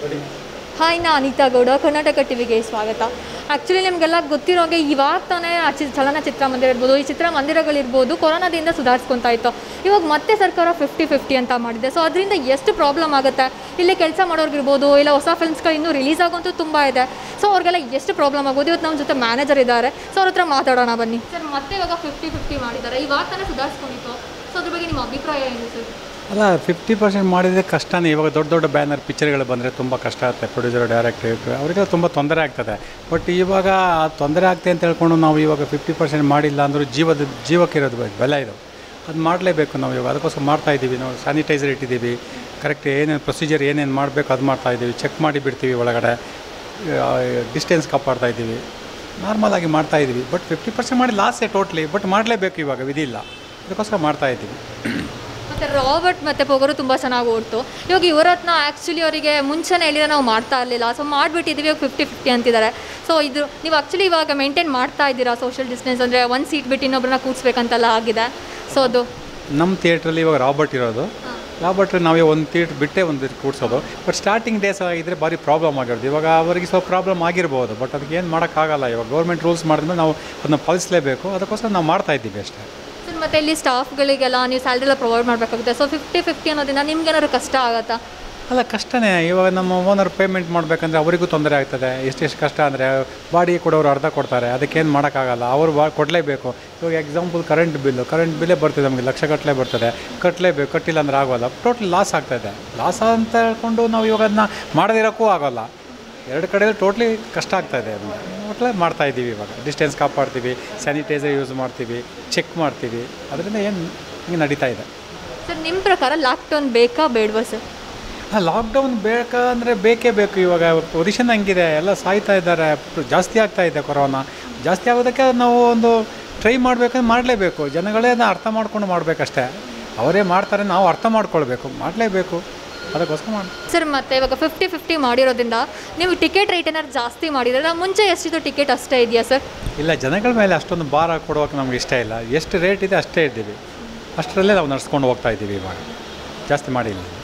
hi ನಾ ಅನಿತಾ ಗೌಡ ಕರ್ನಾಟಕ ಟಿವಿಗೆ ಸ್ವಾಗತ ಆ್ಯಕ್ಚುಲಿ ನಿಮಗೆಲ್ಲ ಗೊತ್ತಿರೋಂಗೆ ಇವಾಗ ತಾನೇ ಆ ಚಿ ಚಲನಚಿತ್ರ ಮಂದಿರ ಇರ್ಬೋದು ಈ ಚಿತ್ರಮಂದಿರಗಳಿರ್ಬೋದು ಕೊರೋನಾದಿಂದ ಸುಧಾರಿಸ್ಕೊತಾ ಇತ್ತು ಇವಾಗ ಮತ್ತೆ ಸರ್ಕಾರ ಫಿಫ್ಟಿ ಫಿಫ್ಟಿ ಅಂತ ಮಾಡಿದೆ ಸೊ ಅದರಿಂದ ಎಷ್ಟು ಪ್ರಾಬ್ಲಮ್ ಆಗುತ್ತೆ ಇಲ್ಲಿ ಕೆಲಸ ಮಾಡೋರ್ಗಿರ್ಬೋದು ಇಲ್ಲ ಹೊಸ ಫಿಲ್ಮ್ಸ್ಗಳು ಇನ್ನೂ ರಿಲೀಸ್ ಆಗೋಂತೂ ತುಂಬ ಇದೆ ಸೊ ಅವ್ರಿಗೆಲ್ಲ ಎಷ್ಟು ಪ್ರಾಬ್ಲಮ್ ಆಗ್ಬೋದು ಇವತ್ತು ನಮ್ಮ ಜೊತೆ ಮ್ಯಾನೇಜರ್ ಇದ್ದಾರೆ ಸೊ ಅವ್ರ ಹತ್ರ ಮಾತಾಡೋಣ ಬನ್ನಿ ಸರ್ ಮತ್ತೆ ಇವಾಗ ಫಿಫ್ಟಿ ಫಿಫ್ಟಿ ಮಾಡಿದ್ದಾರೆ ಇವಾಗ ತಾನೇ ಸುಧಾರಿಸ್ಕೊಂಡಿತ್ತು ಸೊ ಅದ್ರ ಬಗ್ಗೆ ನಿಮ್ಮ ಅಭಿಪ್ರಾಯ ಏನು ಸರ್ ಅಲ್ಲ ಫಿಫ್ಟಿ ಪರ್ಸೆಂಟ್ ಮಾಡಿದರೆ ಕಷ್ಟನೇ ಇವಾಗ ದೊಡ್ಡ ದೊಡ್ಡ ಬ್ಯಾನರ್ ಪಿಕ್ಚರ್ಗಳು ಬಂದರೆ ತುಂಬ ಕಷ್ಟ ಆಗುತ್ತೆ ಪ್ರೊಡ್ಯೂಸರ್ ಡೈರೆಕ್ಟರ್ ಅವರಿಗೆಲ್ಲ ತುಂಬ ತೊಂದರೆ ಆಗ್ತದೆ ಬಟ್ ಇವಾಗ ಆ ತೊಂದರೆ ಆಗ್ತದೆ ಅಂತ ಹೇಳ್ಕೊಂಡು ನಾವು ಇವಾಗ ಫಿಫ್ಟಿ ಪರ್ಸೆಂಟ್ ಮಾಡಿಲ್ಲ ಅಂದರೂ ಜೀವದ ಜೀವಕ್ಕಿರೋದು ಬೆ- ಬೆಲೆ ಇದು ಅದು ಮಾಡಲೇಬೇಕು ನಾವು ಇವಾಗ ಅದಕ್ಕೋಸ್ಕರ ಮಾಡ್ತಾ ಇದ್ದೀವಿ ನಾವು ಸ್ಯಾನಿಟೈಸರ್ ಇಟ್ಟಿದ್ದೀವಿ ಕರೆಕ್ಟ್ ಏನೇನು ಪ್ರೊಸೀಜರ್ ಏನೇನು ಮಾಡಬೇಕು ಅದು ಮಾಡ್ತಾ ಇದ್ದೀವಿ ಚೆಕ್ ಮಾಡಿ ಬಿಡ್ತೀವಿ ಒಳಗಡೆ ಡಿಸ್ಟೆನ್ಸ್ ಕಾಪಾಡ್ತಾ ಇದ್ದೀವಿ ನಾರ್ಮಲ್ ಆಗಿ ಮಾಡ್ತಾ ಇದ್ದೀವಿ ಬಟ್ ಫಿಫ್ಟಿ ಪರ್ಸೆಂಟ್ ಮಾಡಿ ಲಾಸೇ ಟೋಟ್ಲಿ ಬಟ್ ಮಾಡಲೇಬೇಕು ಇವಾಗ ವಿಧಿ ಇಲ್ಲ ಅದಕ್ಕೋಸ್ಕರ ಮಾಡ್ತಾ ಇದ್ದೀವಿ ಮತ್ತು ರಾಬರ್ಟ್ ಮತ್ತು ಪೊಗರು ತುಂಬ ಚೆನ್ನಾಗಿ ಓಡ್ತು ಇವಾಗ ಇವರ ಹತ್ರ ಆ್ಯಕ್ಚುಲಿ ಅವರಿಗೆ ಮುಂಚೆನೇ ಹೇಳಿದ್ರೆ ನಾವು ಮಾಡ್ತಾ ಇರಲಿಲ್ಲ ಸೊ ಮಾಡಿಬಿಟ್ಟಿದ್ದೀವಿ ಇವಾಗ ಫಿಫ್ಟಿ ಫಿಫ್ಟಿ ಅಂತಿದ್ದಾರೆ ಸೊ ಇದು ನೀವು ಆ್ಯಕ್ಚುಲಿ ಇವಾಗ ಮೇಂಟೈನ್ ಮಾಡ್ತಾ ಇದ್ದೀರಾ ಸೋಷಿಯಲ್ ಡಿಸ್ಟೆನ್ಸ್ ಅಂದರೆ ಒಂದು ಸೀಟ್ ಬಿಟ್ಟು ಇನ್ನೊಬ್ಬರನ್ನ ಕೂರಿಸ್ಬೇಕಂತೆಲ್ಲ ಆಗಿದೆ ಸೊ ಅದು ನಮ್ಮ ಥಿಯೇಟ್ರಲ್ಲಿ ಇವಾಗ ರಾಬರ್ಟ್ ಇರೋದು ರಾಬರ್ಟ್ ನಾವೇ ಒಂದು ಥಿಯೇಟ್ರ್ ಬಿಟ್ಟೇ ಒಂದು ಕೂಡಿಸೋದು ಬಟ್ ಸ್ಟಾರ್ಟಿಂಗ್ ಡೇಸ್ ಆಗಿದ್ದರೆ ಭಾರಿ ಪ್ರಾಬ್ಲಮ್ ಆಗಿರೋದು ಇವಾಗ ಅವರಿಗೆ ಸ್ವಲ್ಪ ಪ್ರಾಬ್ಲಮ್ ಆಗಿರ್ಬೋದು ಬಟ್ ಅದಕ್ಕೆ ಏನು ಮಾಡೋಕ್ಕಾಗಲ್ಲ ಇವಾಗ ಗೌರ್ಮೆಂಟ್ ರೂಲ್ಸ್ ಮಾಡಿದ್ಮೇಲೆ ನಾವು ಅದನ್ನ ಪಾಲಿಸಲೇಬೇಕು ಅದಕ್ಕೋಸ್ಕರ ನಾವು ಮಾಡ್ತಾ ಇದ್ದೀವಿ ಅಷ್ಟೇ ಸರ್ ಮತ್ತು ಇಲ್ಲಿ ಸ್ಟಾಫ್ಗಳಿಗೆಲ್ಲ ನೀವು ಸ್ಯಾಲ್ರಿ ಎಲ್ಲ ಪ್ರೊವೈಡ್ ಮಾಡಬೇಕಾಗುತ್ತೆ ಸೊ ಫಿಫ್ಟಿ ಫಿಫ್ಟಿ ಅನ್ನೋದ್ರಿಂದ ನಿಮ್ಗೇನಾದ್ರು ಕಷ್ಟ ಆಗುತ್ತಾ ಅಲ್ಲ ಕಷ್ಟನೇ ಇವಾಗ ನಮ್ಮ ಓನರ್ ಪೇಮೆಂಟ್ ಮಾಡಬೇಕಂದ್ರೆ ಅವರಿಗೂ ತೊಂದರೆ ಆಗ್ತದೆ ಎಷ್ಟೆಷ್ಟು ಕಷ್ಟ ಅಂದರೆ ಬಾಡಿಗೆ ಕೊಡೋರು ಅರ್ಧ ಕೊಡ್ತಾರೆ ಅದಕ್ಕೇನು ಮಾಡೋಕ್ಕಾಗಲ್ಲ ಅವರು ಬಾ ಕೊಡಲೇಬೇಕು ಇವಾಗ ಎಕ್ಸಾಂಪಲ್ ಕರೆಂಟ್ ಬಿಲ್ಲು ಕರೆಂಟ್ ಬಿಲ್ಲೇ ಬರ್ತದೆ ನಮಗೆ ಲಕ್ಷ ಗಟ್ಟಲೆ ಬರ್ತದೆ ಕಟ್ಟಲೇಬೇಕು ಕಟ್ಟಿಲ್ಲ ಅಂದ್ರೆ ಆಗೋಲ್ಲ ಟೋಟಲ್ ಲಾಸ್ ಆಗ್ತಾಯಿದೆ ಲಾಸ್ ಅಂತ ಹೇಳ್ಕೊಂಡು ನಾವು ಇವಾಗ ಅದನ್ನ ಮಾಡದಿರೋಕ್ಕೂ ಆಗೋಲ್ಲ ಎರಡು ಕಡೆ ಟೋಟ್ಲಿ ಕಷ್ಟ ಆಗ್ತಾಯಿದೆ ಅದನ್ನ ಒಟ್ಲೆ ಮಾಡ್ತಾ ಇದ್ದೀವಿ ಇವಾಗ ಡಿಸ್ಟೆನ್ಸ್ ಕಾಪಾಡ್ತೀವಿ ಸ್ಯಾನಿಟೈಸರ್ ಯೂಸ್ ಮಾಡ್ತೀವಿ ಚೆಕ್ ಮಾಡ್ತೀವಿ ಅದರಿಂದ ಏನು ಹಿಂಗೆ ನಡೀತಾ ಇದೆ ಸರ್ ನಿಮ್ಮ ಪ್ರಕಾರ ಲಾಕ್ಡೌನ್ ಬೇಕಾ ಬೇಡವಾ ಸರ್ ಲಾಕ್ಡೌನ್ ಬೇಕಂದರೆ ಬೇಕೇ ಬೇಕು ಇವಾಗ ಪೊಸಿಷನ್ ಹಂಗಿದೆ ಎಲ್ಲ ಸಾಯ್ತಾ ಇದ್ದಾರೆ ಜಾಸ್ತಿ ಆಗ್ತಾ ಇದೆ ಕೊರೋನಾ ಜಾಸ್ತಿ ಆಗೋದಕ್ಕೆ ನಾವು ಒಂದು ಟ್ರೈ ಮಾಡಬೇಕಂದ್ರೆ ಮಾಡಲೇಬೇಕು ಜನಗಳೇ ಅದನ್ನ ಅರ್ಥ ಮಾಡ್ಕೊಂಡು ಮಾಡಬೇಕಷ್ಟೇ ಅವರೇ ಮಾಡ್ತಾರೆ ನಾವು ಅರ್ಥ ಮಾಡ್ಕೊಳ್ಬೇಕು ಮಾಡಲೇಬೇಕು ಅದಕ್ಕೋಸ್ಕರ ಮಾಡಿ ಸರ್ ಮತ್ತೆ ಇವಾಗ ಫಿಫ್ಟಿ ಫಿಫ್ಟಿ ಮಾಡಿರೋದ್ರಿಂದ ನೀವು ಟಿಕೆಟ್ ರೇಟ್ ಏನಾದ್ರು ಜಾಸ್ತಿ ಮಾಡಿದ್ರೆ ಮುಂಚೆ ಎಷ್ಟಿದೆ ಟಿಕೆಟ್ ಅಷ್ಟೇ ಇದೆಯಾ ಸರ್ ಇಲ್ಲ ಜನಗಳ ಮೇಲೆ ಅಷ್ಟೊಂದು ಭಾರ ಕೊಡೋಕೆ ನಮ್ಗೆ ಇಷ್ಟ ಇಲ್ಲ ಎಷ್ಟು ರೇಟ್ ಇದೆ ಅಷ್ಟೇ ಇದ್ದೀವಿ ಅಷ್ಟರಲ್ಲೇ ನಾವು ನಡ್ಸ್ಕೊಂಡು ಹೋಗ್ತಾ ಇದ್ದೀವಿ ಇವಾಗ ಜಾಸ್ತಿ ಮಾಡಿಲ್ಲ